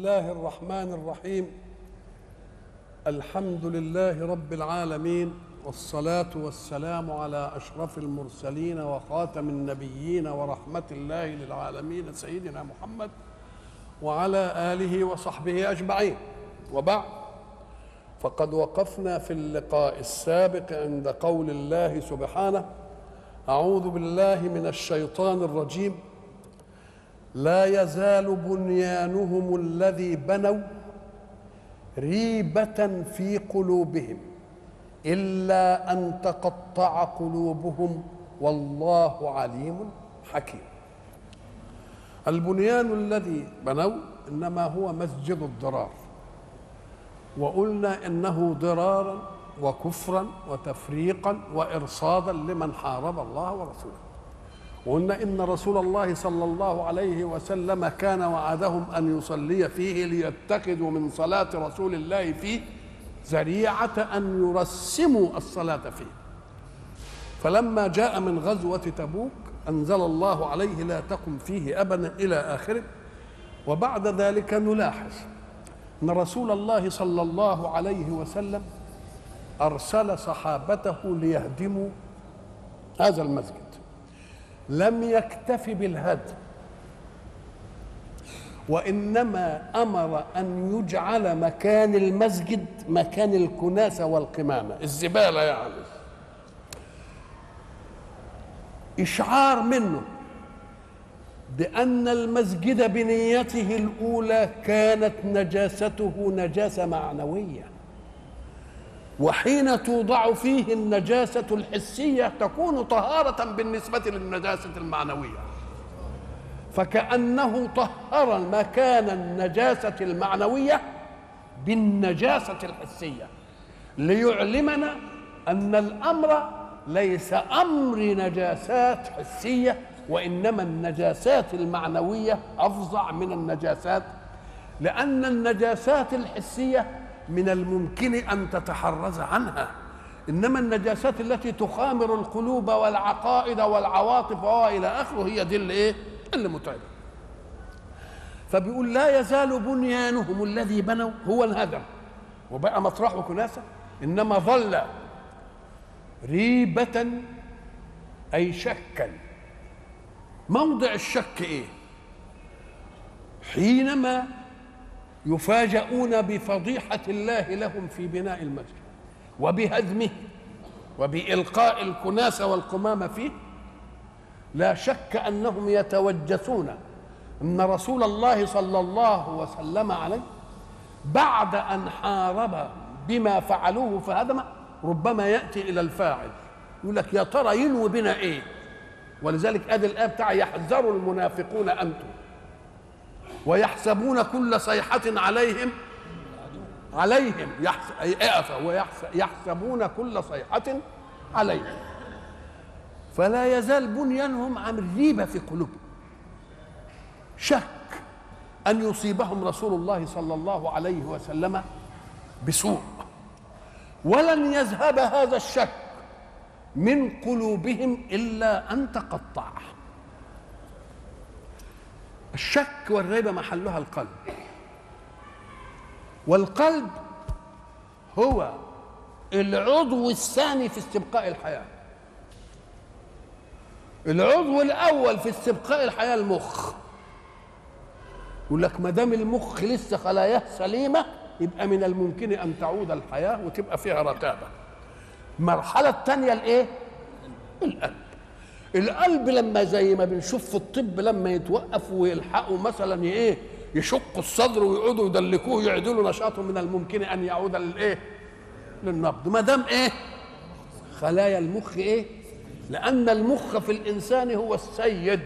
الله الرحمن الرحيم الحمد لله رب العالمين والصلاة والسلام على أشرف المرسلين وخاتم النبيين ورحمة الله للعالمين سيدنا محمد وعلى آله وصحبه أجمعين وبعد فقد وقفنا في اللقاء السابق عند قول الله سبحانه أعوذ بالله من الشيطان الرجيم لا يزال بنيانهم الذي بنوا ريبة في قلوبهم إلا أن تقطع قلوبهم والله عليم حكيم البنيان الذي بنوا إنما هو مسجد الضرار وقلنا إنه ضرارا وكفرا وتفريقا وإرصادا لمن حارب الله ورسوله وقلنا ان رسول الله صلى الله عليه وسلم كان وعدهم ان يصلي فيه ليتخذوا من صلاه رسول الله فيه ذريعه ان يرسموا الصلاه فيه فلما جاء من غزوه تبوك انزل الله عليه لا تقم فيه ابدا الى اخره وبعد ذلك نلاحظ ان رسول الله صلى الله عليه وسلم ارسل صحابته ليهدموا هذا المسجد لم يكتف بالهدم وانما امر ان يجعل مكان المسجد مكان الكناسه والقمامه الزباله يعني اشعار منه بان المسجد بنيته الاولى كانت نجاسته نجاسه معنويه وحين توضع فيه النجاسة الحسية تكون طهارة بالنسبة للنجاسة المعنوية فكأنه طهر مكان النجاسة المعنوية بالنجاسة الحسية ليعلمنا أن الأمر ليس أمر نجاسات حسية وإنما النجاسات المعنوية أفظع من النجاسات لأن النجاسات الحسية من الممكن ان تتحرز عنها انما النجاسات التي تخامر القلوب والعقائد والعواطف والى اخره هي دي اللي ايه اللي متعبه فبيقول لا يزال بنيانهم الذي بنوا هو الهدم وبقى مطرحه كناسه انما ظل ريبه اي شكا موضع الشك ايه حينما يفاجؤون بفضيحة الله لهم في بناء المسجد وبهدمه وبإلقاء الكناسة والقمامة فيه لا شك أنهم يتوجسون أن رسول الله صلى الله وسلم عليه بعد أن حارب بما فعلوه فهدم ربما يأتي إلى الفاعل يقول لك يا ترى ينوي بنا إيه ولذلك ادي الآية بتاع يحذر المنافقون أنتم ويحسبون كل صيحة عليهم عليهم ويحسبون كل صيحة عليهم فلا يزال بنيانهم عن الريبة في قلوبهم شك أن يصيبهم رسول الله صلى الله عليه وسلم بسوء ولن يذهب هذا الشك من قلوبهم إلا أن تقطع الشك والريبة محلها القلب والقلب هو العضو الثاني في استبقاء الحياة العضو الأول في استبقاء الحياة المخ يقول لك ما دام المخ لسه خلاياه سليمة يبقى من الممكن أن تعود الحياة وتبقى فيها رتابة المرحلة الثانية الإيه؟ القلب القلب لما زي ما بنشوف في الطب لما يتوقف ويلحقوا مثلا ايه يشقوا الصدر ويقعدوا يدلكوه يعدلوا نشاطه من الممكن ان يعود للايه؟ للنبض ما دام ايه؟ خلايا المخ ايه؟ لان المخ في الانسان هو السيد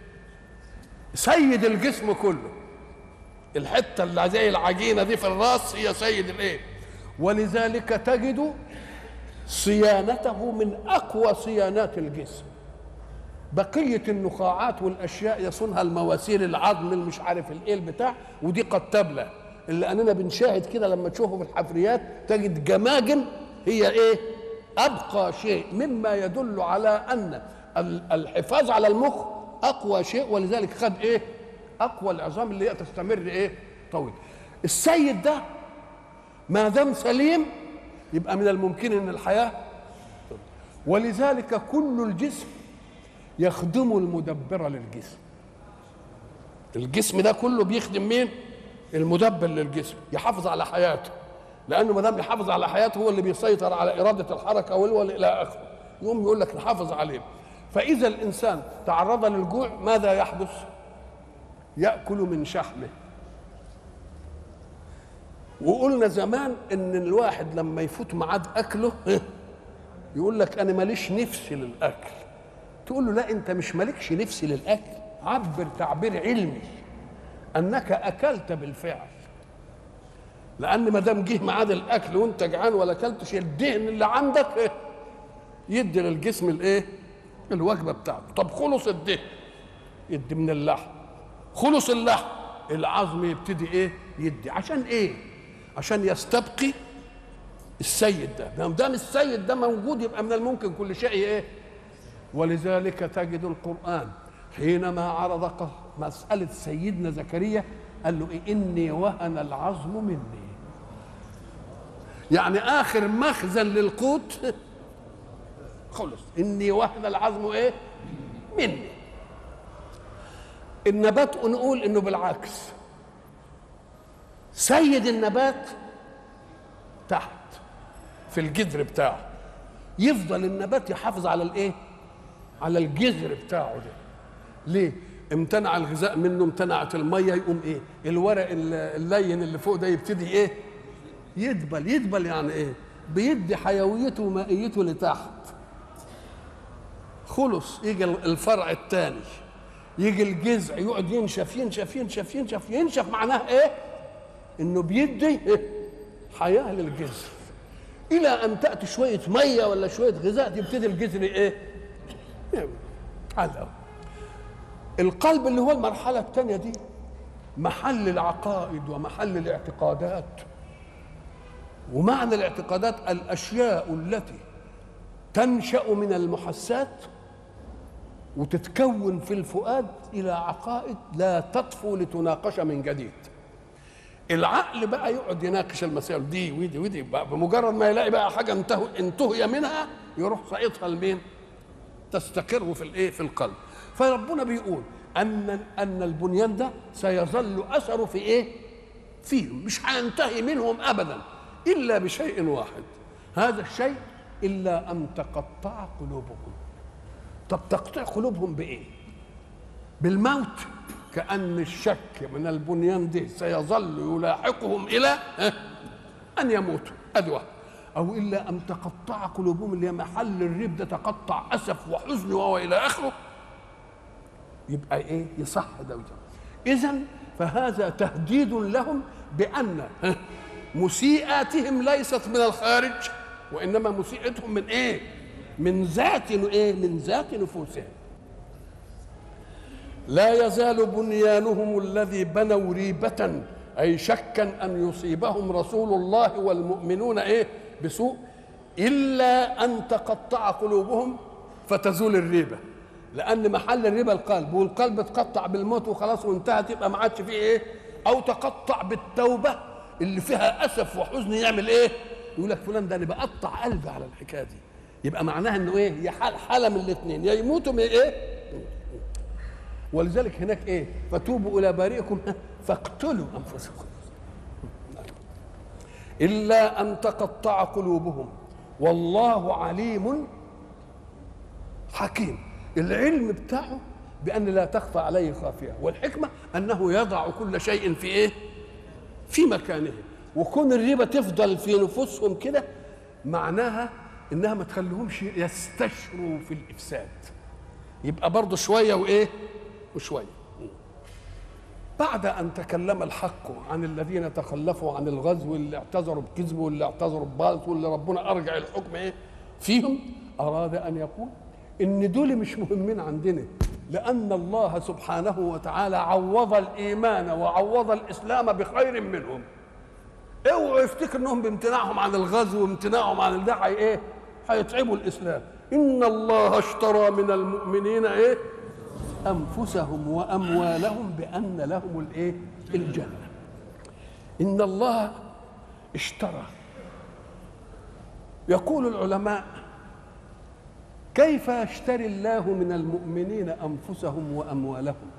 سيد الجسم كله الحته اللي زي العجينه دي في الراس هي سيد الايه؟ ولذلك تجد صيانته من اقوى صيانات الجسم بقية النخاعات والأشياء يصونها المواسير العظم المش عارف الإيه البتاع ودي قد تبلى اللي أننا بنشاهد كده لما تشوفه في الحفريات تجد جماجم هي إيه؟ أبقى شيء مما يدل على أن الحفاظ على المخ أقوى شيء ولذلك خد إيه؟ أقوى العظام اللي هي تستمر إيه؟ طويل السيد ده ما دام سليم يبقى من الممكن ان الحياه ولذلك كل الجسم يخدم المدبر للجسم الجسم ده كله بيخدم مين المدبر للجسم يحافظ على حياته لانه ما دام يحافظ على حياته هو اللي بيسيطر على اراده الحركه والهو الى اخره يقوم يقول لك نحافظ عليه فاذا الانسان تعرض للجوع ماذا يحدث ياكل من شحمه وقلنا زمان ان الواحد لما يفوت ميعاد اكله يقول لك انا ماليش نفس للاكل تقول له لا انت مش مالكش نفس للاكل عبر تعبير علمي انك اكلت بالفعل لان ما دام جه ميعاد الاكل وانت جعان ولا اكلتش الدهن اللي عندك إيه؟ يدي للجسم الايه الوجبه بتاعته طب خلص الدهن يدي من اللحم خلص اللحم العظم يبتدي ايه يدي عشان ايه عشان يستبقي السيد ده ما دام السيد ده موجود يبقى من الممكن كل شيء ايه ولذلك تجد القران حينما عرض مساله سيدنا زكريا قال له إيه اني وهن العظم مني يعني اخر مخزن للقوت خلص اني وهن العظم ايه مني النبات نقول انه بالعكس سيد النبات تحت في الجذر بتاعه يفضل النبات يحافظ على الايه على الجذر بتاعه ده ليه امتنع الغذاء منه امتنعت الميه يقوم ايه الورق اللين اللي فوق ده يبتدي ايه يدبل يدبل يعني ايه بيدي حيويته ومائيته لتحت خلص يجي الفرع الثاني يجي الجذع يقعد ينشف ينشف ينشف ينشف ينشف معناه ايه انه بيدي إيه؟ حياه للجذر الى ان تاتي شويه ميه ولا شويه غذاء يبتدي الجذر ايه على القلب اللي هو المرحله الثانيه دي محل العقائد ومحل الاعتقادات ومعنى الاعتقادات الاشياء التي تنشا من المحسات وتتكون في الفؤاد الى عقائد لا تطفو لتناقش من جديد العقل بقى يقعد يناقش المسائل دي ودي ودي بمجرد ما يلاقي بقى حاجه انتهى انتهي منها يروح ساقطها لمين؟ تستقر في الايه؟ في القلب. فربنا بيقول ان ان البنيان ده سيظل اثره في ايه؟ فيهم مش هينتهي منهم ابدا الا بشيء واحد هذا الشيء الا ان تقطع قلوبكم. طب تقطيع قلوبهم بايه؟ بالموت كأن الشك من البنيان دي سيظل يلاحقهم إلى أن يموتوا أدوى أو إلا أن تقطع قلوبهم اللي هي محل الريب ده تقطع أسف وحزن وهو إلى آخره يبقى إيه يصح ده إذا فهذا تهديد لهم بأن مسيئاتهم ليست من الخارج وإنما مسيئتهم من إيه؟ من ذات إيه؟ من ذات نفوسهم لا يزال بنيانهم الذي بنوا ريبة أي شكا أن يصيبهم رسول الله والمؤمنون إيه بسوء إلا أن تقطع قلوبهم فتزول الريبة لأن محل الريبة القلب والقلب اتقطع بالموت وخلاص وانتهت يبقى ما عادش فيه إيه أو تقطع بالتوبة اللي فيها أسف وحزن يعمل إيه يقول لك فلان ده أنا بقطع قلبي على الحكاية دي يبقى معناها إنه إيه هي حالة من الاثنين يا يموتوا من إيه ولذلك هناك ايه فتوبوا الى بارئكم فاقتلوا انفسكم الا ان تقطع قلوبهم والله عليم حكيم العلم بتاعه بان لا تخفى عليه خافيه والحكمه انه يضع كل شيء في ايه في مكانه وكون الريبه تفضل في نفوسهم كده معناها انها ما تخليهمش يستشروا في الافساد يبقى برضه شويه وايه وشويه بعد ان تكلم الحق عن الذين تخلفوا عن الغزو اللي اعتذروا بكذب واللي اعتذروا بباطل واللي ربنا ارجع الحكم ايه فيهم اراد ان يقول ان دول مش مهمين عندنا لان الله سبحانه وتعالى عوض الايمان وعوض الاسلام بخير منهم اوعوا يفتكر انهم بامتناعهم عن الغزو وامتناعهم عن ده ايه هيتعبوا الاسلام ان الله اشترى من المؤمنين ايه انفسهم واموالهم بان لهم الايه الجنه إن الله اشترى يقول العلماء كيف يشتري الله من المؤمنين أنفسهم وأموالهم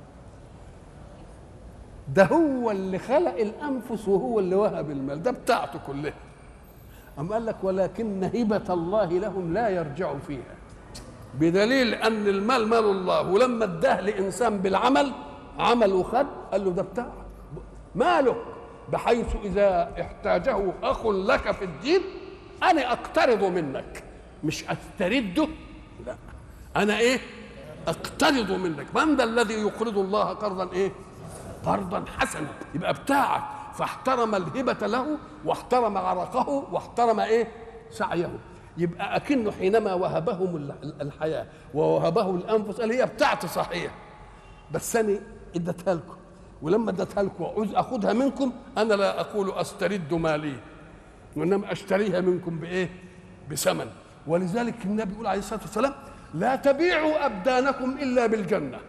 ده هو اللي خلق الأنفس وهو اللي وهب المال ده بتاعته كلها أم قال لك ولكن هبة الله لهم لا يرجع فيها بدليل أن المال مال الله ولما اداه لإنسان بالعمل عمل وخد قال له ده بتاعك ماله بحيث إذا احتاجه أخ لك في الدين أنا أقترض منك مش أسترده لا أنا إيه أقترض منك من ذا الذي يقرض الله قرضا إيه قرضا حسنا يبقى بتاعك فاحترم الهبة له واحترم عرقه واحترم ايه سعيه يبقى أكنه حينما وهبهم الحياة ووهبه الأنفس قال هي بتاعتي صحيح بس أنا اديتها لكم ولما اديتها لكم وعوز أخذها منكم أنا لا أقول أسترد مالي وإنما أشتريها منكم بإيه بثمن ولذلك النبي يقول عليه الصلاة والسلام لا تبيعوا أبدانكم إلا بالجنة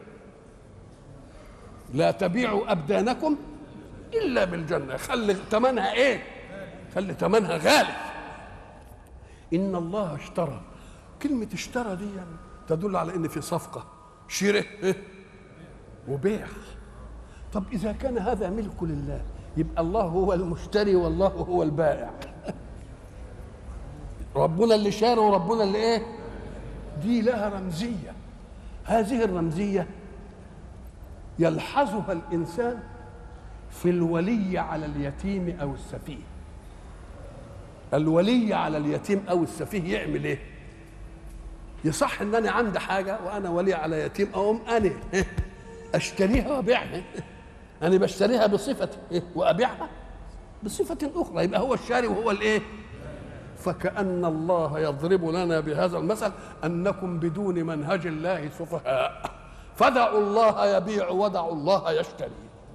لا تبيعوا أبدانكم إلا بالجنة خلي ثمنها إيه خلي ثمنها غالي إن الله اشترى كلمة اشترى دي يعني تدل على إن في صفقة شراء إيه؟ وبيع طب إذا كان هذا ملك لله يبقى الله هو المشتري والله هو البائع ربنا اللي شاري وربنا اللي ايه دي لها رمزية هذه الرمزية يلحظها الإنسان في الولي على اليتيم أو السفيه الولي على اليتيم أو السفيه يعمل إيه يصح ان انا عندي حاجه وانا ولي على يتيم اقوم انا اشتريها وابيعها انا بشتريها بصفتي وابيعها بصفه اخرى يبقى هو الشاري وهو الايه فكأن الله يضرب لنا بهذا المثل أنكم بدون منهج الله سفهاء فدعوا الله يبيع ودعوا الله يشتري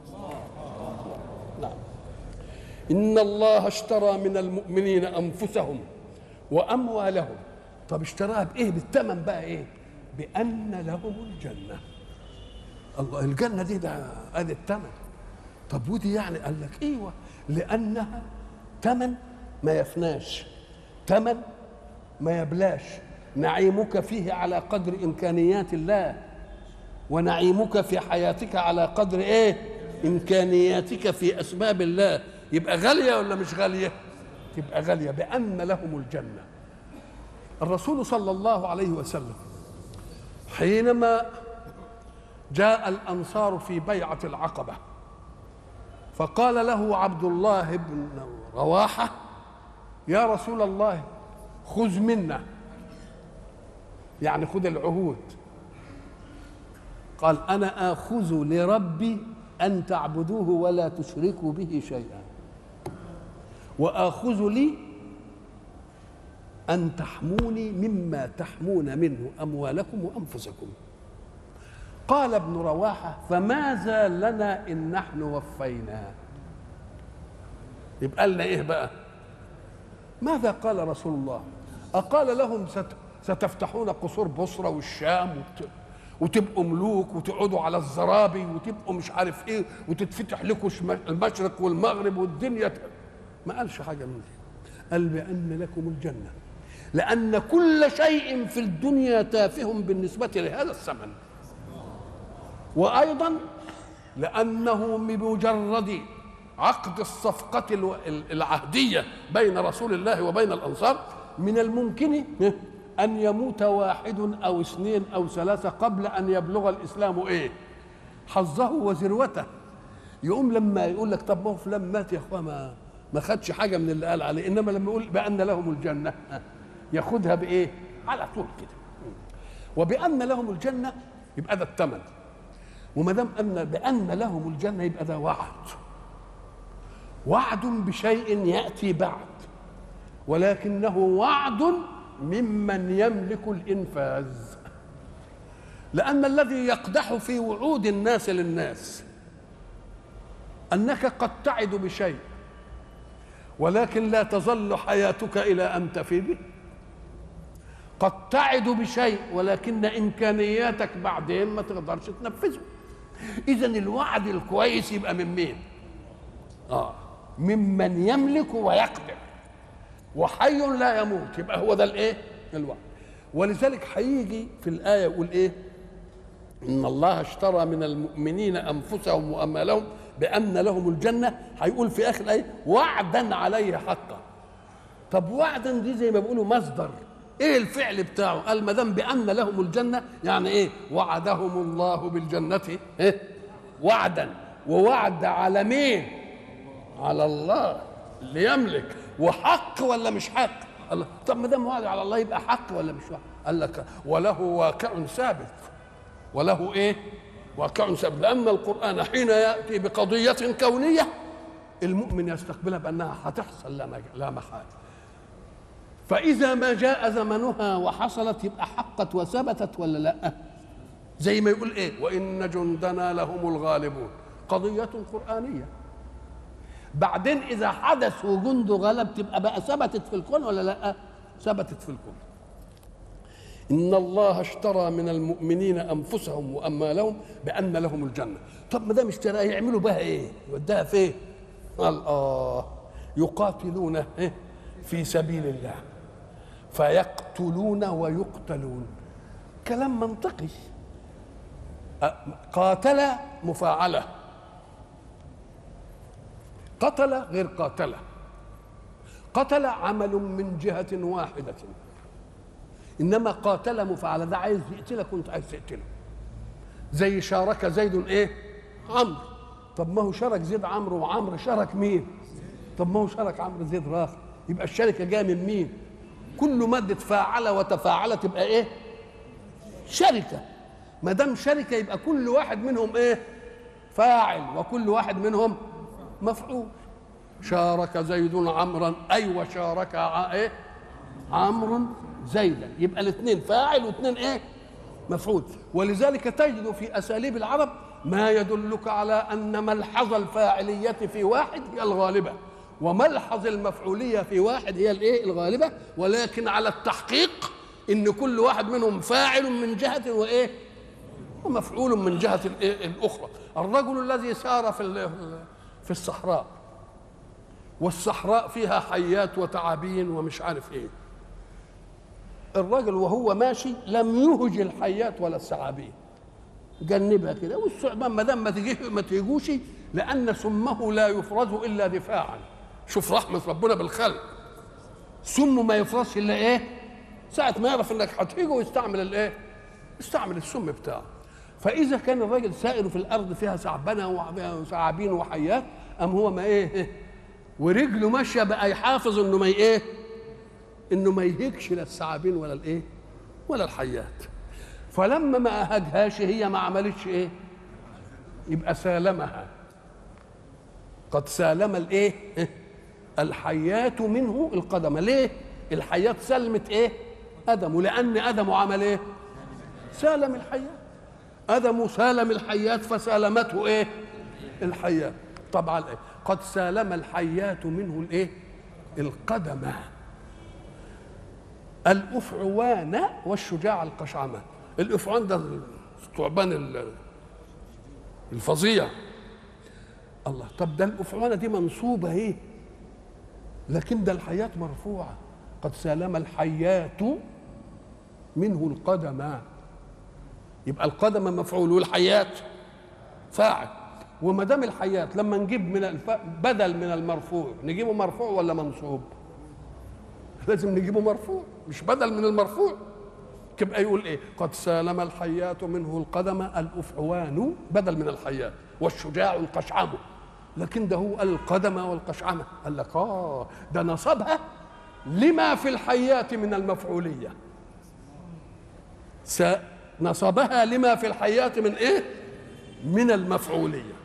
نعم إن الله اشترى من المؤمنين أنفسهم وأموالهم طب اشتراها بإيه بالثمن بقى إيه بأن لهم الجنة الله الجنة دي ده ادي الثمن طب ودي يعني قال لك ايوه لانها ثمن ما يفناش ثمن ما يبلاش نعيمك فيه على قدر امكانيات الله ونعيمك في حياتك على قدر ايه امكانياتك في اسباب الله يبقى غاليه ولا مش غاليه تبقى غاليه بان لهم الجنه الرسول صلى الله عليه وسلم حينما جاء الانصار في بيعه العقبه فقال له عبد الله بن رواحه يا رسول الله خذ منا يعني خذ العهود قال انا اخذ لربي ان تعبدوه ولا تشركوا به شيئا واخذ لي ان تحموني مما تحمون منه اموالكم وانفسكم قال ابن رواحه فماذا لنا ان نحن وفينا يبقى لنا ايه بقى ماذا قال رسول الله أقال لهم ست ستفتحون قصور بصرة والشام وت... وتبقوا ملوك وتقعدوا على الزرابي وتبقوا مش عارف ايه وتتفتح لكم المشرق والمغرب والدنيا ت... ما قالش حاجة من دي قال بأن لكم الجنة لأن كل شيء في الدنيا تافه بالنسبة لهذا الثمن وأيضا لأنه بمجرد عقد الصفقة العهدية بين رسول الله وبين الأنصار من الممكن أن يموت واحد أو اثنين أو ثلاثة قبل أن يبلغ الإسلام إيه حظه وذروته يقوم لما يقول لك طب ما هو فلان مات يا اخوان ما ما خدش حاجه من اللي قال عليه انما لما يقول بان لهم الجنه ياخدها بايه؟ على طول كده وبان لهم الجنه يبقى ده الثمن وما دام ان بان لهم الجنه يبقى ده وعد وعد بشيء ياتي بعد ولكنه وعد ممن يملك الانفاذ لان الذي يقدح في وعود الناس للناس انك قد تعد بشيء ولكن لا تظل حياتك الى ان تفي به قد تعد بشيء ولكن امكانياتك بعدين ما تقدرش تنفذه اذا الوعد الكويس يبقى من مين اه ممن يملك ويقدر وحي لا يموت يبقى هو ده الايه الوعد ولذلك هيجي في الايه يقول ايه ان الله اشترى من المؤمنين انفسهم واموالهم بان لهم الجنه هيقول في اخر الايه وعدا عليه حقا طب وعدا دي زي ما بيقولوا مصدر ايه الفعل بتاعه قال ما دام بان لهم الجنه يعني ايه وعدهم الله بالجنه إيه؟ وعدا ووعد على مين على الله اللي يملك وحق ولا مش حق الله طب ما دام وعد على الله يبقى حق ولا مش حق قال لك وله واقع ثابت وله ايه واقع ثابت لان القران حين ياتي بقضيه كونيه المؤمن يستقبلها بانها هتحصل لا مج- لا محاله فاذا ما جاء زمنها وحصلت يبقى حقت وثبتت ولا لا زي ما يقول ايه وان جندنا لهم الغالبون قضيه قرانيه بعدين اذا حدث وجند غلب تبقى بقى ثبتت في الكون ولا لا ثبتت في الكون ان الله اشترى من المؤمنين انفسهم واموالهم بان لهم الجنه طب ما دام اشترى يعملوا بها ايه يوديها فين قال اه يقاتلون إيه؟ في سبيل الله فيقتلون ويقتلون كلام منطقي أ- قاتل مفاعله قتل غير قاتله قتل عمل من جهه واحده انما قاتل مفاعله ده عايز يقتلك وانت عايز تقتله زي شارك زيد ايه عمرو طب ما هو شارك زيد عمرو وعمرو شارك مين طب ما هو شارك عمرو زيد راخ يبقى الشركه جايه من مين كل ماده فاعل وتفاعل تبقى ايه شركه ما دام شركه يبقى كل واحد منهم ايه فاعل وكل واحد منهم مفعول شارك زيد عمرا ايوه شارك ع- ايه عمرو زيدا يبقى الاثنين فاعل واثنين ايه مفعول ولذلك تجد في اساليب العرب ما يدلك على ان ملحظ الفاعليه في واحد هي الغالبه وملحظ المفعوليه في واحد هي الايه الغالبه ولكن على التحقيق ان كل واحد منهم فاعل من جهه وايه ومفعول من جهه الإيه؟ الاخرى الرجل الذي سار في ال- في الصحراء والصحراء فيها حيات وتعابين ومش عارف ايه الرجل وهو ماشي لم يهج الحيات ولا الثعابين جنبها كده والثعبان ما دام ما تجيه ما تيجوش لان سمه لا يفرز الا دفاعا شوف رحمه ربنا بالخلق سمه ما يفرزش الا ايه ساعه ما يعرف انك هتيجه ويستعمل الايه يستعمل السم بتاعه فاذا كان الراجل سائر في الارض فيها ثعبنه وثعابين وحيات ام هو ما ايه ورجله ماشيه بقى يحافظ انه ما ايه انه ما يهيكش لا الثعابين ولا الايه ولا الحيات فلما ما اهجهاش هي ما عملتش ايه يبقى سالمها قد سالم الايه الحيات منه القدم ليه الحيات سلمت ايه ادم لان ادم عمل ايه سالم الحيات ادم سالم الحيات فسالمته ايه الحيات طبعا إيه؟ قد سالم الحيات منه الايه القدم الافعوان والشجاع القشعمه الافعوان ده الثعبان ال- الفظيع الله طب ده الافعوانه دي منصوبه ايه لكن ده الحياه مرفوعه قد سالم الحيات منه القدم يبقى القدم مفعول والحياه فاعل وما دام الحياه لما نجيب من الف... بدل من المرفوع نجيبه مرفوع ولا منصوب لازم نجيبه مرفوع مش بدل من المرفوع تبقى يقول ايه قد سالم الحيات منه القدم الافعوان بدل من الحيات والشجاع القشعم لكن ده هو قال القدم والقشعمة قال لك اه ده نصبها لما في الحيات من المفعولية س- نصبها لما في الحيات من ايه من المفعولية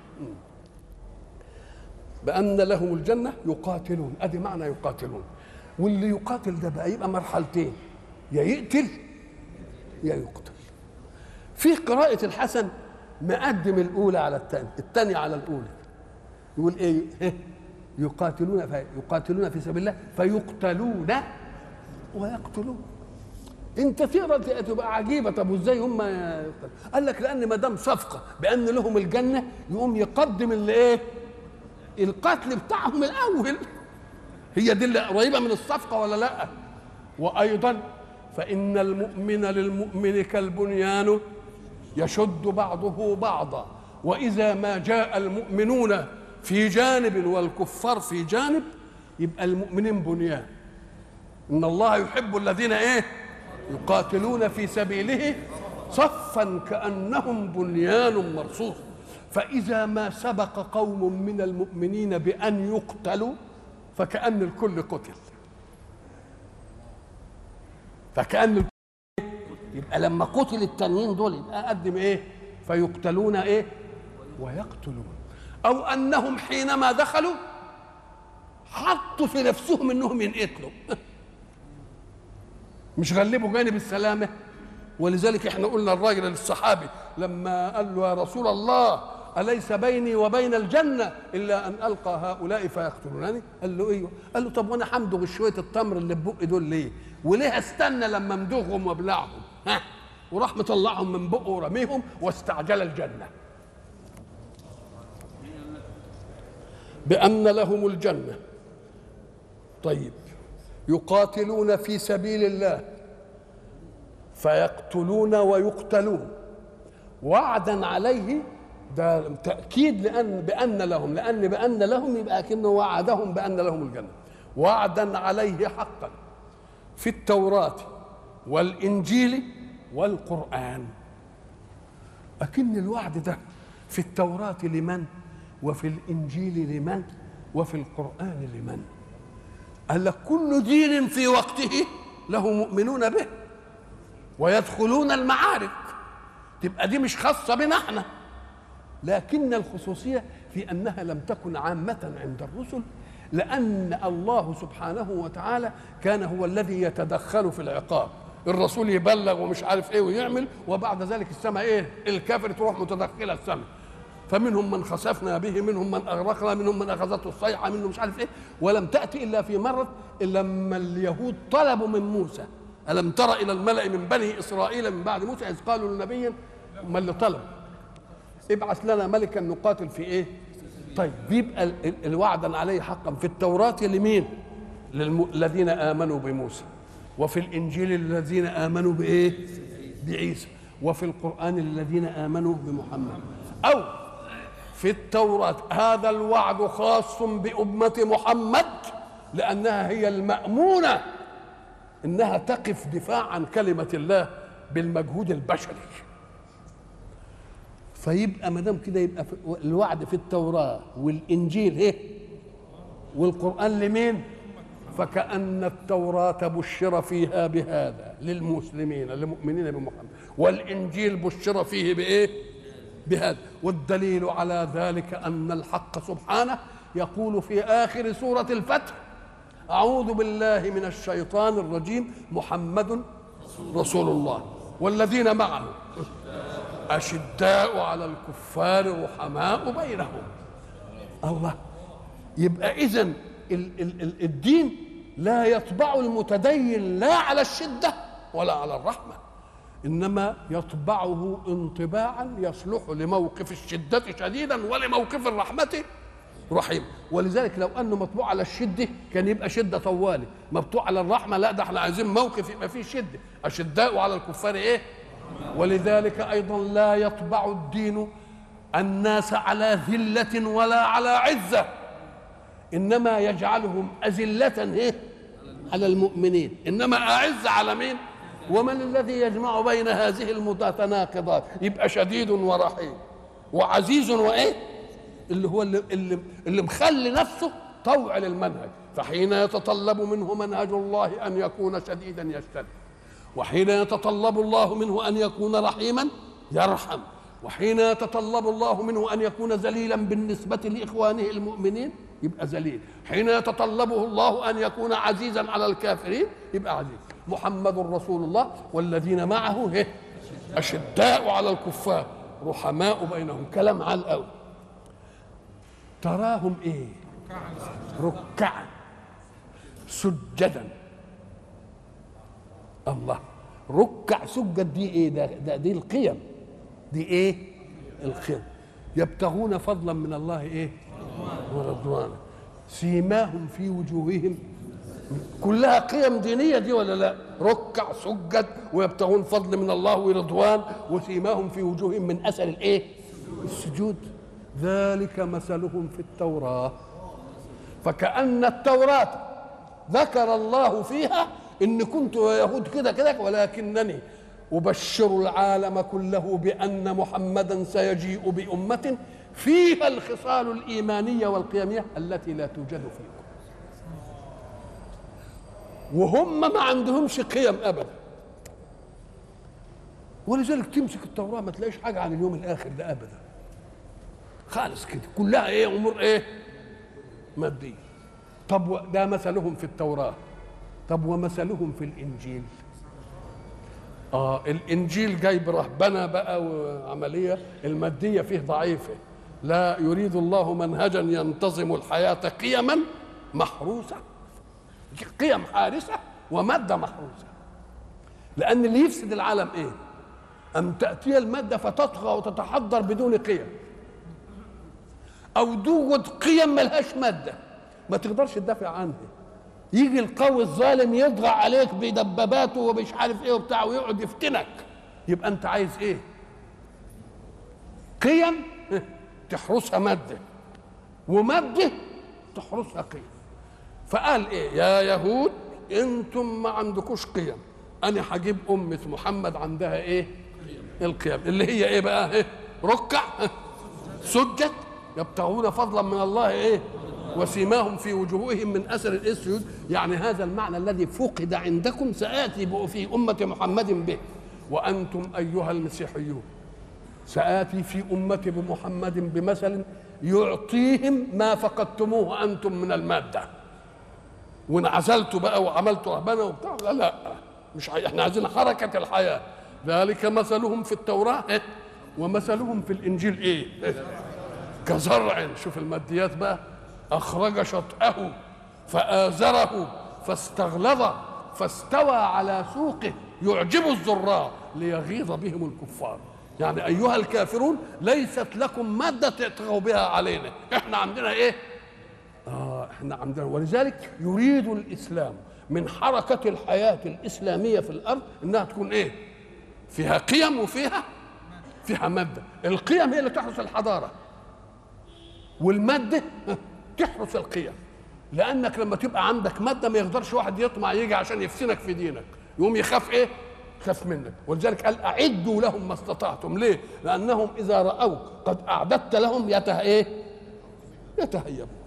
بأن لهم الجنة يقاتلون أدي معنى يقاتلون واللي يقاتل ده بقى يبقى مرحلتين يا يقتل يا يقتل في قراءة الحسن مقدم الأولى على الثانية الثانية على الأولى يقول إيه يقاتلون في يقاتلون في سبيل الله فيقتلون ويقتلون انت تقرا تبقى عجيبه طب وازاي هم يقتلون؟ قال لك لان ما دام صفقه بان لهم الجنه يقوم يقدم اللي ايه القتل بتاعهم الاول هي دي اللي قريبه من الصفقه ولا لا وايضا فان المؤمن للمؤمن كالبنيان يشد بعضه بعضا واذا ما جاء المؤمنون في جانب والكفار في جانب يبقى المؤمنين بنيان ان الله يحب الذين ايه يقاتلون في سبيله صفا كانهم بنيان مرصوص فاذا ما سبق قوم من المؤمنين بان يقتلوا فكان الكل قتل فكان الكل يبقى لما قتل التانيين دول يبقى قدم ايه فيقتلون ايه ويقتلون او انهم حينما دخلوا حطوا في نفسهم انهم ينقتلوا مش غلبوا جانب السلامه ولذلك احنا قلنا الراجل الصحابي لما قال له يا رسول الله أليس بيني وبين الجنة إلا أن ألقى هؤلاء فيقتلونني قال له أيوه قال له طب وأنا حمدغ شوية التمر اللي في بقي دول ليه وليه استنى لما امدغهم وابلعهم ها وراح مطلعهم من بقه ورميهم واستعجل الجنة بأن لهم الجنة طيب يقاتلون في سبيل الله فيقتلون ويقتلون وعدا عليه ده تأكيد لأن بأن لهم لأن بأن لهم يبقى كأنه وعدهم بأن لهم الجنة وعدا عليه حقا في التوراة والإنجيل والقرآن أكن الوعد ده في التوراة لمن وفي الإنجيل لمن وفي القرآن لمن قال لك كل دين في وقته له مؤمنون به ويدخلون المعارك تبقى دي مش خاصة بنا احنا لكن الخصوصية في أنها لم تكن عامة عند الرسل لأن الله سبحانه وتعالى كان هو الذي يتدخل في العقاب الرسول يبلغ ومش عارف ايه ويعمل وبعد ذلك السماء ايه الكافر تروح متدخله السماء فمنهم من خسفنا به منهم من اغرقنا منهم من اخذته الصيحه منهم مش عارف ايه ولم تاتي الا في مره الا لما اليهود طلبوا من موسى الم تر الى الملا من بني اسرائيل من بعد موسى اذ قالوا لنبي ما اللي طلب ابعث لنا ملكا نقاتل في ايه طيب بيبقى الوعدا عليه حقا في التوراه لمين للذين امنوا بموسى وفي الانجيل الذين امنوا بايه بعيسى وفي القران الذين امنوا بمحمد او في التوراه هذا الوعد خاص بامه محمد لانها هي المامونه انها تقف دفاع عن كلمه الله بالمجهود البشري فيبقى ما دام كده يبقى الوعد في التوراه والانجيل ايه والقران لمين فكأن التوراة بشر فيها بهذا للمسلمين للمؤمنين بمحمد والإنجيل بشر فيه بإيه؟ بهذا والدليل على ذلك أن الحق سبحانه يقول في آخر سورة الفتح أعوذ بالله من الشيطان الرجيم محمد رسول الله والذين معه أشداء على الكفار رحماء بينهم الله يبقى إذن الدين لا يطبع المتدين لا على الشدة ولا على الرحمة إنما يطبعه انطباعا يصلح لموقف الشدة شديدا ولموقف الرحمة رحيم ولذلك لو أنه مطبوع على الشدة كان يبقى شدة طوالي مطبوع على الرحمة لا ده احنا عايزين موقف يبقى فيه شدة أشداء على الكفار إيه ولذلك أيضا لا يطبع الدين الناس على ذلة ولا على عزة انما يجعلهم اذله ايه على المؤمنين انما اعز على مين ومن الذي يجمع بين هذه المتناقضات يبقى شديد ورحيم وعزيز وايه اللي هو اللي, اللي, اللي مخلي نفسه طوع للمنهج فحين يتطلب منه منهج الله ان يكون شديدا يشتد وحين يتطلب الله منه ان يكون رحيما يرحم وحين يتطلب الله منه ان يكون ذليلا بالنسبه لاخوانه المؤمنين يبقى ذليل حين يتطلبه الله ان يكون عزيزا على الكافرين يبقى عزيز محمد رسول الله والذين معه هي اشداء على الكفار رحماء بينهم كلام عال قوي تراهم ايه ركعا سجدا الله ركع سجد دي ايه ده, ده دي القيم دي ايه القيم يبتغون فضلا من الله ايه ورضوانا سيماهم في وجوههم كلها قيم دينية دي ولا لا ركع سجد ويبتغون فضل من الله ورضوان وسيماهم في وجوههم من أثر الإيه السجود ذلك مثلهم في التوراة فكأن التوراة ذكر الله فيها إن كنت يهود كده كده ولكنني أبشر العالم كله بأن محمدا سيجيء بأمة فيها الخصال الإيمانية والقيمية التي لا توجد فيكم وهم ما عندهمش قيم أبدا ولذلك تمسك التوراة ما تلاقيش حاجة عن اليوم الآخر ده أبدا خالص كده كلها إيه أمور إيه مادية طب ده مثلهم في التوراة طب ومثلهم في الإنجيل اه الانجيل جايب رهبنه بقى وعمليه الماديه فيه ضعيفه لا يريد الله منهجا ينتظم الحياه قيما محروسه قيم حارسه وماده محروسه لان اللي يفسد العالم ايه ان تاتي الماده فتطغى وتتحضر بدون قيم او توجد قيم ملهاش ماده ما تقدرش تدافع عنها يجي القوي الظالم يضغى عليك بدباباته ومش عارف ايه وبتاع ويقعد يفتنك يبقى انت عايز ايه قيم تحرسها ماده وماده تحرسها قيم فقال ايه يا يهود انتم ما عندكوش قيم انا هجيب امه محمد عندها ايه القيم اللي هي ايه بقى إيه؟ ركع سجد يبتغون فضلا من الله ايه وسيماهم في وجوههم من اثر الاسجود يعني هذا المعنى الذي فقد عندكم ساتي في امه محمد به وانتم ايها المسيحيون ساتي في امتي بمحمد بمثل يعطيهم ما فقدتموه انتم من الماده وانعزلتوا بقى وعملتوا رهبنه وبتاع لا لا مش احنا عايزين حركه الحياه ذلك مثلهم في التوراه إيه؟ ومثلهم في الانجيل ايه كزرع شوف الماديات بقى أخرج شطأه فآزره فاستغلظ فاستوى على سوقه يعجب الزراع ليغيظ بهم الكفار يعني أيها الكافرون ليست لكم مادة تطغوا بها علينا احنا عندنا ايه آه احنا عندنا ولذلك يريد الإسلام من حركة الحياة الإسلامية في الأرض إنها تكون إيه؟ فيها قيم وفيها فيها مادة القيم هي اللي تحرس الحضارة والمادة تحرس القيم لانك لما تبقى عندك ماده ما يقدرش واحد يطمع يجي عشان يفتنك في دينك يقوم يخاف ايه خاف منك ولذلك قال اعدوا لهم ما استطعتم ليه لانهم اذا راوك قد اعددت لهم يته ايه يتهيبون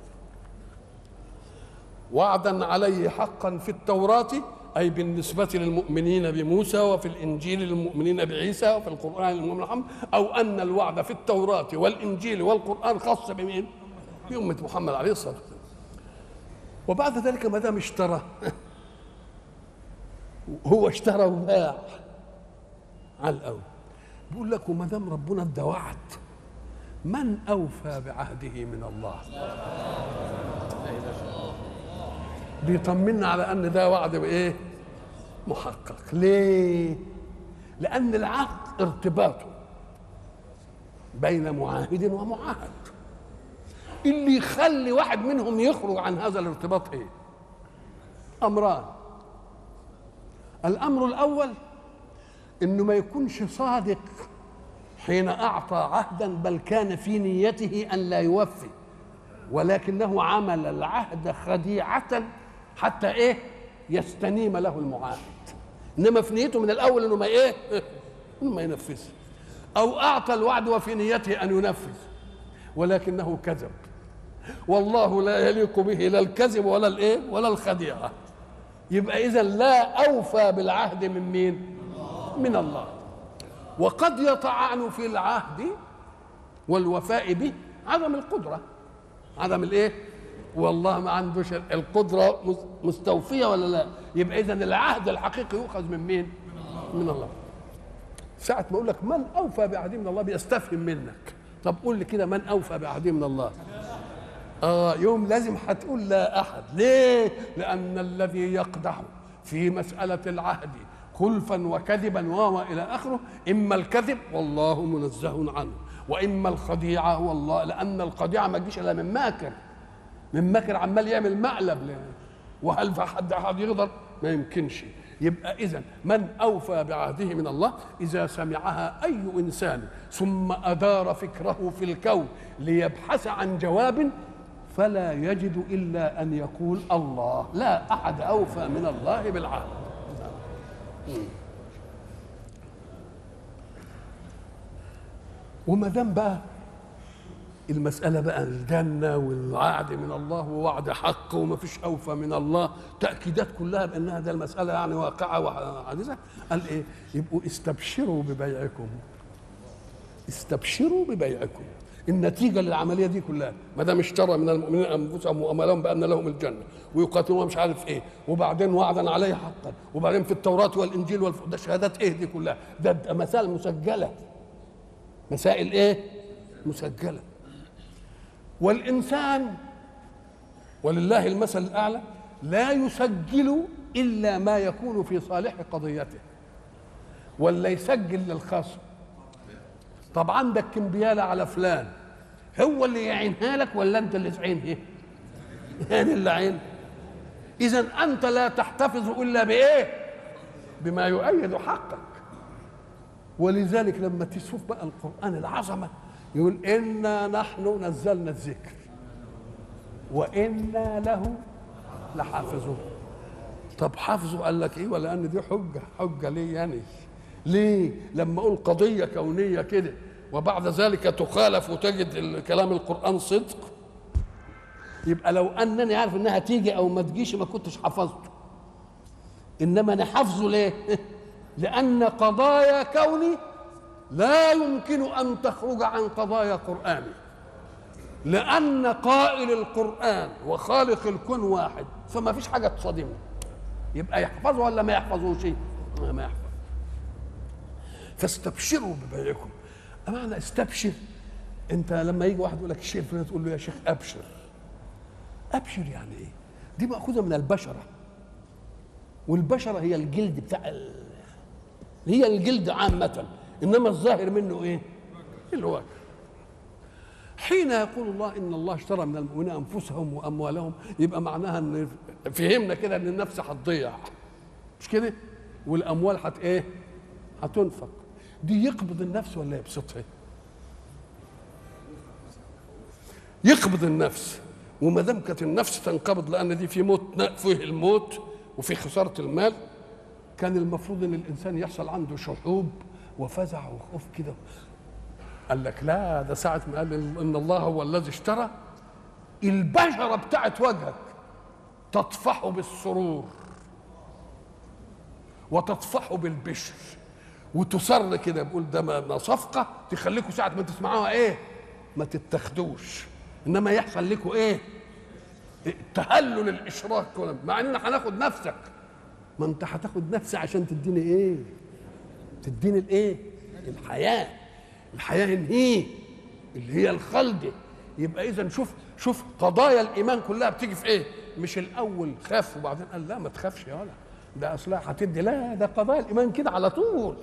وعدا عليه حقا في التوراه اي بالنسبه للمؤمنين بموسى وفي الانجيل للمؤمنين بعيسى وفي القران للمؤمنين محمد او ان الوعد في التوراه والانجيل والقران خاص بمين في أمة محمد عليه الصلاة والسلام وبعد ذلك ما دام اشترى هو اشترى وباع على الأول بيقول لك وما دام ربنا ادى وعد من أوفى بعهده من الله بيطمنا على أن ده وعد بإيه محقق ليه لأن العقد ارتباطه بين معاهد ومعاهد اللي يخلي واحد منهم يخرج عن هذا الارتباط ايه امران الامر الاول انه ما يكونش صادق حين اعطى عهدا بل كان في نيته ان لا يوفي ولكنه عمل العهد خديعه حتى ايه يستنيم له المعاهد انما في نيته من الاول انه ما ايه انه ما ينفذ او اعطى الوعد وفي نيته ان ينفذ ولكنه كذب والله لا يليق به لا الكذب ولا الايه ولا الخديعه يبقى اذا لا اوفى بالعهد من مين من الله وقد يطعن في العهد والوفاء به عدم القدره عدم الايه والله ما عندوش القدره مستوفيه ولا لا يبقى اذا العهد الحقيقي يؤخذ من مين من الله ساعة ما أقول لك من أوفى بعهده من الله بيستفهم منك طب قول لي كده من أوفى بعهده من الله اه يوم لازم هتقول لا احد ليه لان الذي يقدح في مساله العهد خلفا وكذبا وما الى اخره اما الكذب والله منزه عنه واما الخديعه والله لان الخديعه ما تجيش الا من ماكر من مكر عمال يعمل مقلب له وهل في حد حد يقدر ما يمكنش يبقى اذا من اوفى بعهده من الله اذا سمعها اي انسان ثم ادار فكره في الكون ليبحث عن جواب فلا يجد الا ان يقول الله لا احد اوفى من الله بالعهد وما دام بقى المسألة بقى الجنة والوعد من الله ووعد حق وما فيش أوفى من الله تأكيدات كلها بأنها ده المسألة يعني واقعة وحادثة قال إيه يبقوا استبشروا ببيعكم استبشروا ببيعكم النتيجة للعملية دي كلها ما دام اشترى من المؤمنين أنفسهم وأموالهم بأن لهم الجنة ويقاتلون مش عارف إيه وبعدين وعدا عليه حقا وبعدين في التوراة والإنجيل والف... ده شهادات إيه دي كلها ده, ده مسائل مسجلة مسائل إيه مسجله والإنسان ولله المثل الأعلى لا يسجل إلا ما يكون في صالح قضيته ولا يسجل للخصم طب عندك كمبيالة على فلان هو اللي يعينها لك ولا أنت اللي تعينها يعني اللي عين إذا أنت لا تحتفظ إلا بإيه بما يؤيد حقك ولذلك لما تشوف بقى القرآن العظمة يقول إنا نحن نزلنا الذكر وإنا له لحافظون طب حافظه قال لك ايه ولا ان دي حجه حجه ليه يعني ليه لما اقول قضيه كونيه كده وبعد ذلك تخالف وتجد كلام القران صدق يبقى لو انني عارف انها تيجي او ما تجيش ما كنتش حفظته انما انا حافظه ليه لان قضايا كوني لا يمكن ان تخرج عن قضايا قراني لان قائل القران وخالق الكون واحد فما فيش حاجه تصادمه يبقى يحفظه ولا ما يحفظوش ما يحفظ فاستبشروا ببيعكم معنى استبشر انت لما يجي واحد يقول لك الشيء الفلاني تقول له يا شيخ ابشر ابشر يعني ايه دي ماخوذه من البشره والبشره هي الجلد بتاع ال... هي الجلد عامه انما الظاهر منه ايه الوجه حين يقول الله ان الله اشترى من المؤمنين انفسهم واموالهم يبقى معناها ان فهمنا كده ان النفس هتضيع مش كده والاموال هت ايه هتنفق دي يقبض النفس ولا يبسطها يقبض النفس وما دام كانت النفس تنقبض لان دي في موت فيه الموت وفي خساره المال كان المفروض ان الانسان يحصل عنده شحوب وفزع وخوف كده قال لك لا ده ساعة ما قال إن الله هو الذي اشترى البشرة بتاعت وجهك تطفح بالسرور وتطفح بالبشر وتصر كده بقول ده ما صفقة تخليكم ساعة ما تسمعوها ايه ما تتخدوش انما يحصل لكم ايه تهلل الاشراك مع ان هناخد نفسك ما انت هتاخد نفسي عشان تديني ايه تديني الايه الحياه الحياه هي اللي هي الخلد يبقى اذا شوف شوف قضايا الايمان كلها بتيجي في ايه مش الاول خاف وبعدين قال لا ما تخافش يا ولا ده اصلها هتدي لا ده قضايا الايمان كده على طول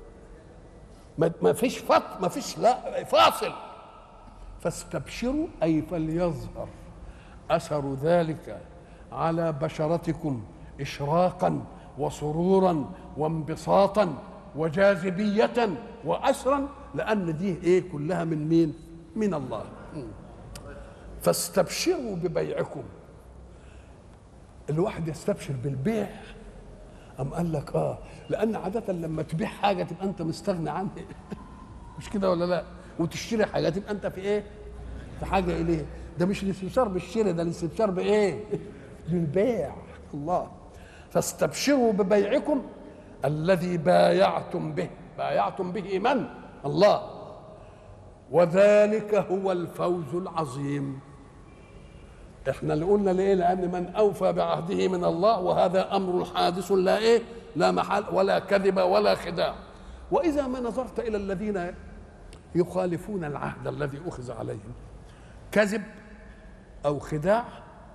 ما فيش فط ما فيش لا فاصل فاستبشروا اي فليظهر اثر ذلك على بشرتكم اشراقا وسرورا وانبساطا وجاذبيه واسرا لان دي ايه كلها من مين من الله فاستبشروا ببيعكم الواحد يستبشر بالبيع أم قال لك اه لان عاده لما تبيع حاجه تبقى انت مستغني عنها مش كده ولا لا وتشتري حاجه تبقى انت في ايه في حاجه اليه ده مش الاستبشار بالشراء ده الاستبشار بايه بالبيع الله فاستبشروا ببيعكم الذي بايعتم به بايعتم به من الله وذلك هو الفوز العظيم احنا اللي قلنا ليه لان من اوفى بعهده من الله وهذا امر حادث لا ايه لا محل ولا كذب ولا خداع واذا ما نظرت الى الذين يخالفون العهد الذي اخذ عليهم كذب او خداع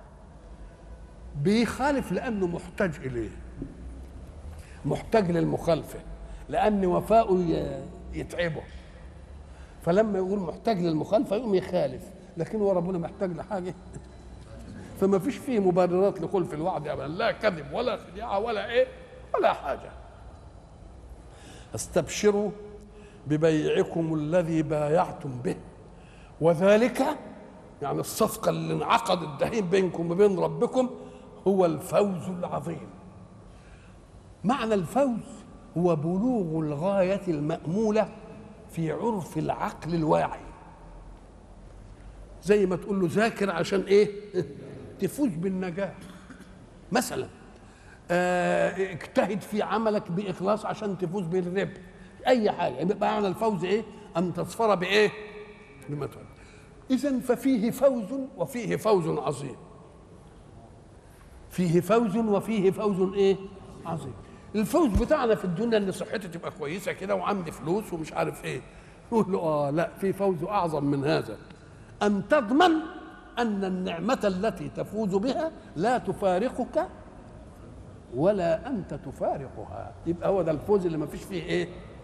بيخالف لانه محتاج اليه محتاج للمخالفه لان وفاؤه يتعبه فلما يقول محتاج للمخالفه يقوم يخالف لكن هو ربنا محتاج لحاجه فما فيش فيه مبررات لخلف الوعد ابدا لا كذب ولا خديعه ولا ايه ولا حاجه استبشروا ببيعكم الذي بايعتم به وذلك يعني الصفقة اللي انعقدت دهين بينكم وبين ربكم هو الفوز العظيم معنى الفوز هو بلوغ الغاية المأمولة في عرف العقل الواعي زي ما تقول له ذاكر عشان ايه تفوز بالنجاح مثلا اه اجتهد في عملك بإخلاص عشان تفوز بالربح أي حاجة يبقى معنى الفوز ايه أن تصفر بإيه بما تقول إذا ففيه فوز وفيه فوز عظيم فيه فوز وفيه فوز ايه عظيم الفوز بتاعنا في الدنيا ان صحتي تبقى كويسه كده وعندي فلوس ومش عارف ايه نقول له اه لا في فوز اعظم من هذا ان تضمن ان النعمه التي تفوز بها لا تفارقك ولا انت تفارقها يبقى هو ده الفوز اللي ما فيش فيه ايه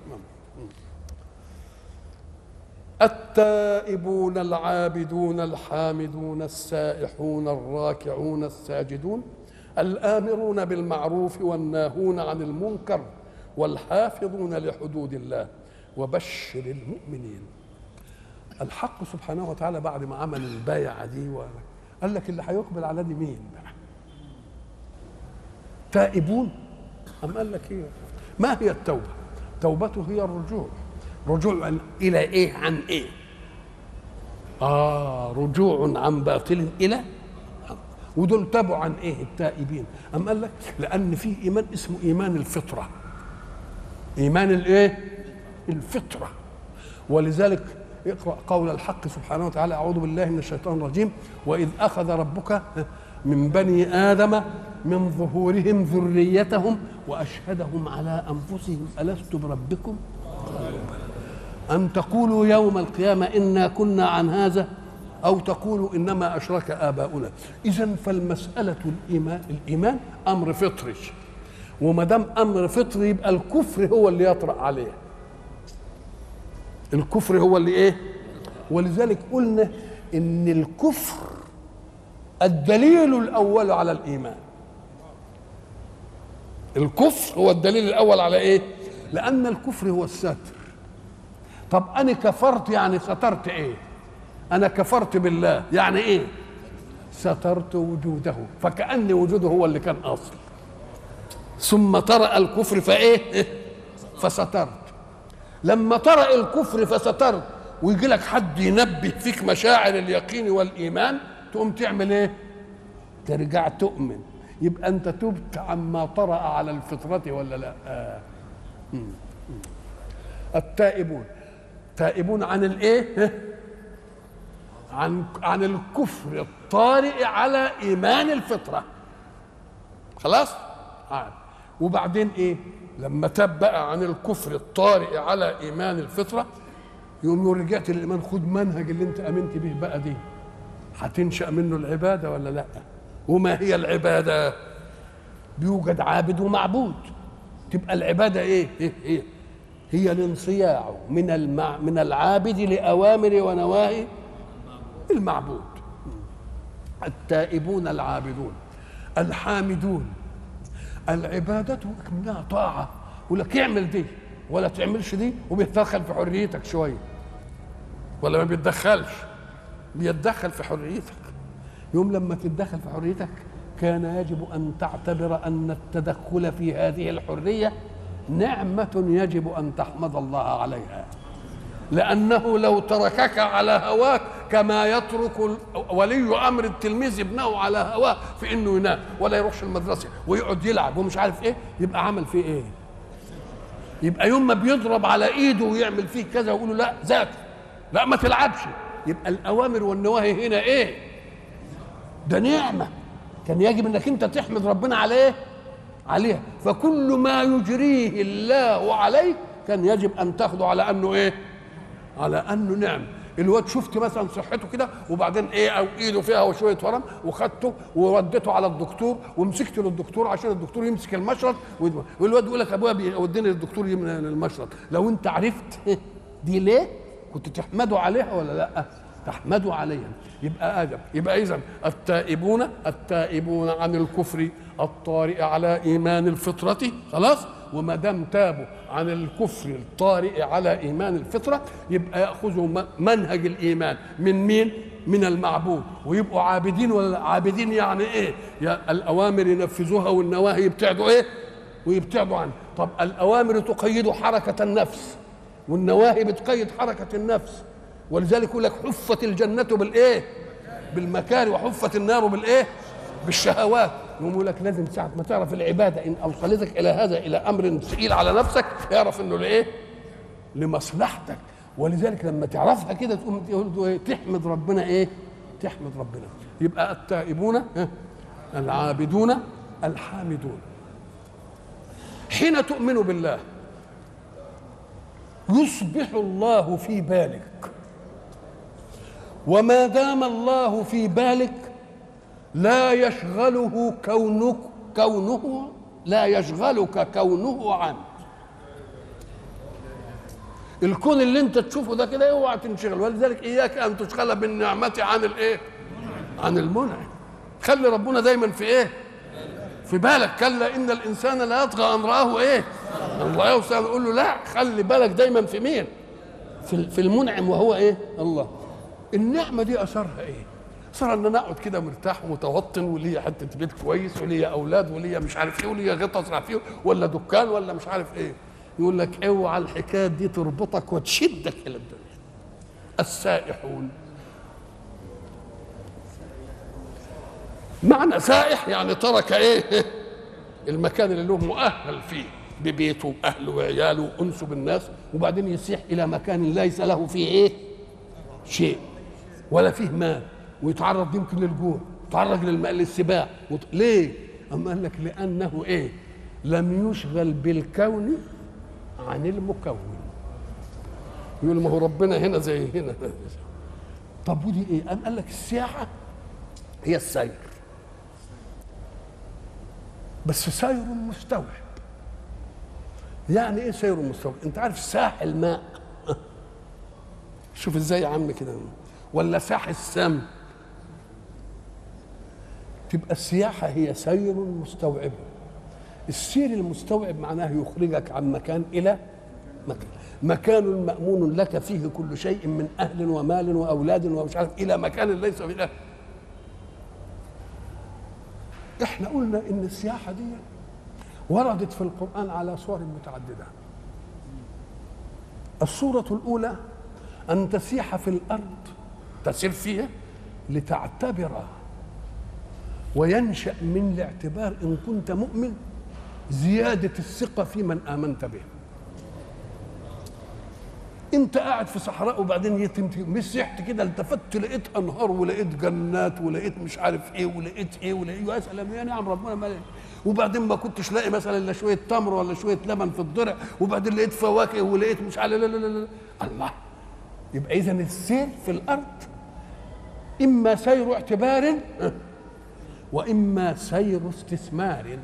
التائبون العابدون الحامدون السائحون الراكعون الساجدون الامرون بالمعروف والناهون عن المنكر والحافظون لحدود الله وبشر المؤمنين الحق سبحانه وتعالى بعد ما عمل البايعه دي قال لك اللي هيقبل على دي مين بقى تائبون أم قال لك ايه ما هي التوبه توبته هي الرجوع رجوع الى ايه عن ايه اه رجوع عن باطل الى ودول تابوا عن ايه التائبين ام قال لك لان في ايمان اسمه ايمان الفطره ايمان الايه الفطره ولذلك اقرا قول الحق سبحانه وتعالى اعوذ بالله من الشيطان الرجيم واذ اخذ ربك من بني ادم من ظهورهم ذريتهم واشهدهم على انفسهم الست بربكم ان تقولوا يوم القيامه انا كنا عن هذا او تقولوا انما اشرك اباؤنا اذا فالمساله الايمان الايمان امر فطري وما دام امر فطري يبقى الكفر هو اللي يطرا عليه الكفر هو اللي ايه ولذلك قلنا ان الكفر الدليل الاول على الايمان الكفر هو الدليل الاول على ايه لان الكفر هو الستر طب انا كفرت يعني سترت ايه انا كفرت بالله يعني ايه سترت وجوده فكأن وجوده هو اللي كان اصل ثم طرأ الكفر فايه فسترت لما طرأ الكفر فسترت ويجي لك حد ينبه فيك مشاعر اليقين والايمان تقوم تعمل ايه ترجع تؤمن يبقى انت تبت عما طرأ على الفطرة ولا لا آه. التائبون تائبون عن الايه عن عن الكفر الطارئ على ايمان الفطره خلاص آه. وبعدين ايه لما تاب بقى عن الكفر الطارئ على ايمان الفطره يقوم يقول رجعت للايمان خد منهج اللي انت امنت به بقى دي هتنشا منه العباده ولا لا وما هي العباده بيوجد عابد ومعبود تبقى العباده ايه هي, هي, هي الانصياع من المع من العابد لاوامر ونواهي المعبود التائبون العابدون الحامدون العبادة منها طاعة يقول لك اعمل دي ولا تعملش دي وبيتدخل في حريتك شوية ولا ما بيتدخلش بيتدخل في حريتك يوم لما تتدخل في حريتك كان يجب أن تعتبر أن التدخل في هذه الحرية نعمة يجب أن تحمد الله عليها لأنه لو تركك على هواك كما يترك ولي أمر التلميذ ابنه على هواه في إنه ينام ولا يروحش المدرسة ويقعد يلعب ومش عارف إيه يبقى عمل فيه إيه؟ يبقى يوم ما بيضرب على إيده ويعمل فيه كذا ويقول له لا ذاكر لا ما تلعبش يبقى الأوامر والنواهي هنا إيه؟ ده نعمة كان يجب إنك أنت تحمد ربنا عليه عليها فكل ما يجريه الله عليك كان يجب أن تاخده على أنه إيه؟ على انه نعم الواد شفت مثلا صحته كده وبعدين ايه او ايده فيها شويه ورم وخدته ووديته على الدكتور ومسكته للدكتور عشان الدكتور يمسك المشرط والواد يقول لك ابويا بيوديني للدكتور المشرط لو انت عرفت دي ليه كنت تحمده عليها ولا لا تحمدوا عليها يبقى ادم يبقى اذا التائبون التائبون عن الكفر الطارئ على ايمان الفطره خلاص وما دام تابوا عن الكفر الطارئ على ايمان الفطره يبقى ياخذوا م- منهج الايمان من مين؟ من المعبود ويبقوا عابدين ولا عابدين يعني ايه؟ يا الاوامر ينفذوها والنواهي يبتعدوا ايه؟ ويبتعدوا عنها طب الاوامر تقيد حركه النفس والنواهي بتقيد حركه النفس ولذلك يقول لك حفت الجنه بالايه؟ بالمكاره وحفت النار بالايه؟ بالشهوات يقول لك لازم ساعة ما تعرف العبادة إن أوصلتك إلى هذا إلى أمر ثقيل على نفسك اعرف إنه لإيه؟ لمصلحتك ولذلك لما تعرفها كده تقوم تقول إيه؟ تحمد ربنا إيه؟ تحمد ربنا يبقى التائبون ها؟ العابدون الحامدون حين تؤمن بالله يصبح الله في بالك وما دام الله في بالك لا يشغله كونك كونه لا يشغلك كونه عنه الكون اللي انت تشوفه ده كده اوعى تنشغل ولذلك اياك ان تشغل بالنعمه عن الايه عن المنعم خلي ربنا دايما في ايه في بالك كلا ان الانسان لا يطغى ان راه ايه الله يوسع يقول له لا خلي بالك دايما في مين في في المنعم وهو ايه الله النعمه دي اثرها ايه صار ان انا اقعد كده مرتاح ومتوطن وليا حته بيت كويس وليا اولاد وليا مش عارف ايه وليا غطا ازرع فيه ولا دكان ولا مش عارف ايه يقول لك اوعى الحكايه دي تربطك وتشدك الى الدنيا السائحون معنى سائح يعني ترك ايه المكان اللي له مؤهل فيه ببيته واهله وعياله وانسه بالناس وبعدين يسيح الى مكان ليس له فيه ايه شيء ولا فيه مال ويتعرض يمكن للجوع يتعرض للماء للسباع وط... ليه اما قال لك لانه ايه لم يشغل بالكون عن المكون يقول ما هو ربنا هنا زي هنا طب ودي ايه قام قال لك السياحه هي السير بس سير مستوعب يعني ايه سير مستوعب انت عارف ساحل ماء شوف ازاي يا عم كده ولا ساح السم تبقى السياحة هي سير مستوعب السير المستوعب معناه يخرجك عن مكان إلى مكان مكان مأمون لك فيه كل شيء من أهل ومال وأولاد ومش عارف إلى مكان ليس فيه أهل احنا قلنا ان السياحة دي وردت في القرآن على صور متعددة الصورة الأولى أن تسيح في الأرض تسير فيها لتعتبر وينشأ من الاعتبار إن كنت مؤمن زيادة الثقة في من آمنت به انت قاعد في صحراء وبعدين يتم مسحت كده التفت لقيت انهار ولقيت جنات ولقيت مش عارف ايه ولقيت ايه ولقيت يا سلام يا نعم ربنا مالك وبعدين ما كنتش لاقي مثلا الا شويه تمر ولا شويه لبن في الضرع وبعدين لقيت فواكه ولقيت مش عارف لا لا لا لا الله يبقى اذا السير في الارض اما سير اعتبار واما سير استثمار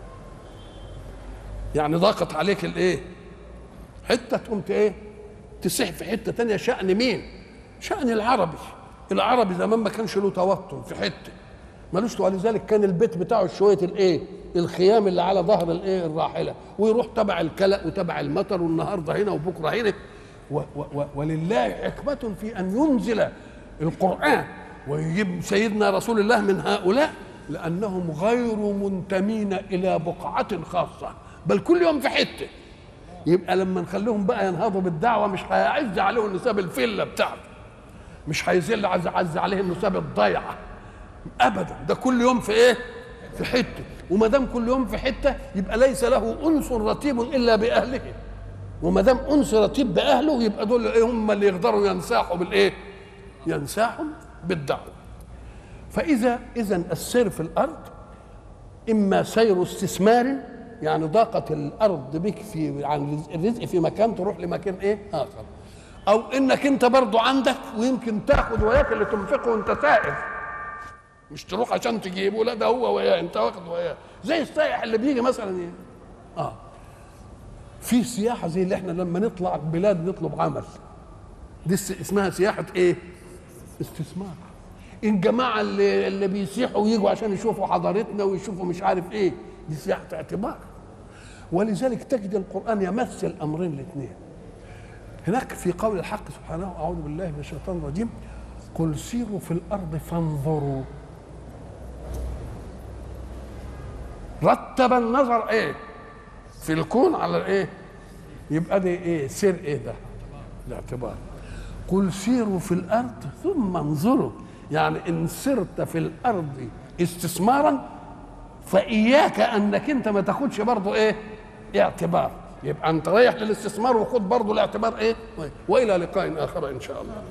يعني ضاقت عليك الايه حته تقوم ايه تسيح في حته تانية شأن مين شأن العربي العربي زمان ما كانش له توتر في حته ملوش ولذلك كان البيت بتاعه شويه الايه الخيام اللي على ظهر الايه الراحله ويروح تبع الكلأ وتبع المطر والنهارده هنا وبكره هنا و و و ولله حكمة في أن ينزل القرآن ويجيب سيدنا رسول الله من هؤلاء لأنهم غير منتمين إلى بقعة خاصة بل كل يوم في حتة يبقى لما نخليهم بقى ينهضوا بالدعوة مش هيعز عليهم نساب الفلة بتاعته مش هيزل عز, عز عليهم نساب الضيعة أبدا ده كل يوم في إيه؟ في حتة وما دام كل يوم في حتة يبقى ليس له أنس رتيب إلا بأهله وما دام انس رتيب باهله يبقى دول ايه هم اللي يقدروا ينساحوا بالايه؟ ينساحوا بالدعوه. فاذا اذا السير في الارض اما سير استثمار يعني ضاقت الارض بك في عن الرزق في مكان تروح لمكان ايه؟ اخر. او انك انت برضو عندك ويمكن تاخذ وياك اللي تنفقه وانت سائر. مش تروح عشان تجيبه لا ده هو وياه انت واخد وياه زي السائح اللي بيجي مثلا ايه؟ اه في سياحه زي اللي احنا لما نطلع بلاد نطلب عمل دي اسمها سياحه ايه استثمار الجماعه اللي اللي بيسيحوا ويجوا عشان يشوفوا حضارتنا ويشوفوا مش عارف ايه دي سياحه اعتبار ولذلك تجد القران يمثل الامرين الاثنين هناك في قول الحق سبحانه اعوذ بالله من الشيطان الرجيم قل سيروا في الارض فانظروا رتب النظر ايه في الكون على الايه يبقى دي ايه سير ايه ده الاعتبار قل سيروا في الارض ثم انظروا يعني ان سرت في الارض استثمارا فاياك انك انت ما تاخدش برضه ايه اعتبار يبقى انت رايح للاستثمار وخد برضه الاعتبار ايه والى لقاء اخر ان شاء الله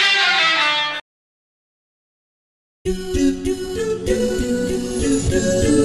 do do do do do do do